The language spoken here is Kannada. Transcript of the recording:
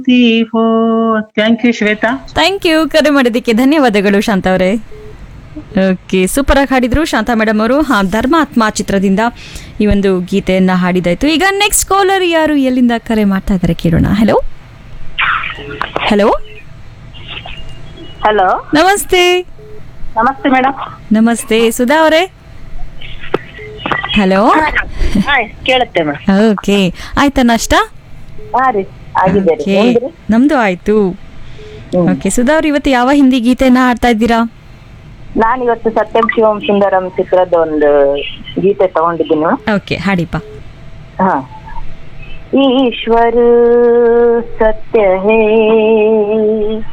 Thank you Shweta thank you ಕರೆ ಮಾಡಿದ್ದಕ್ಕೆ ಧನ್ಯವಾದಗಳು ಶಾಂತ ಅವರೇ ಓಕೆ ಸೂಪರ್ ಆಗಿ ಹಾಡಿದ್ರು ಶಾಂತ ಮೇಡಮ್ ಅವರು ಹಾ ಧರ್ಮಾತ್ಮ ಚಿತ್ರದಿಂದ ಈ ಒಂದು ಗೀತೆಯನ್ನ ಹಾಡಿದಾಯ್ತು ಈಗ ನೆಕ್ಸ್ಟ್ ಕಾಲರ್ ಯಾರು ಎಲ್ಲಿಂದ ಕರೆ ಮಾಡ್ತಾ ಇದ್ದಾರೆ ಕೇಳೋಣ ಹಲೋ ಹಲೋ ಹಲೋ ನಮಸ್ತೆ ನಮಸ್ತೆ ಮೇಡಮ್ ನಮಸ್ತೆ ಸುಧಾ ಅವರೇ ಹಲೋ ಹಾ ಕೇಳುತ್ತೆ ಮೇಡಮ್ ಓಕೆ ಆಯ್ತಾ ನಾಷ್ಟ ಹಾ ರೀ ಆಗಿದೆ ರೀ ಓಕೆ ನಿಮ್ದು ರೀ? ನಮ್ದು ಆಯ್ತು ಹ್ಮ್. ಓಕೆ ಸುಧಾ ಅವ್ರು ಇವತ್ತು ಯಾವ ಹಿಂದಿ ಗೀತೆಯನ್ನ ಹಾಡ್ತಾ ಇದ್ದೀರಾ ನಾನ್ ಇವತ್ತು ಸತ್ಯಂ ಶಿವಂ ಸುಂದರಂ ಚಿತ್ರದ ಒಂದು ಗೀತೆ ತಗೊಂಡಿದ್ದೀನಿ ಮೇಡಮ್ ಓಕೆ ಹಾಡಿಪ್ಪ ಹಾ ईश्वर सत्य है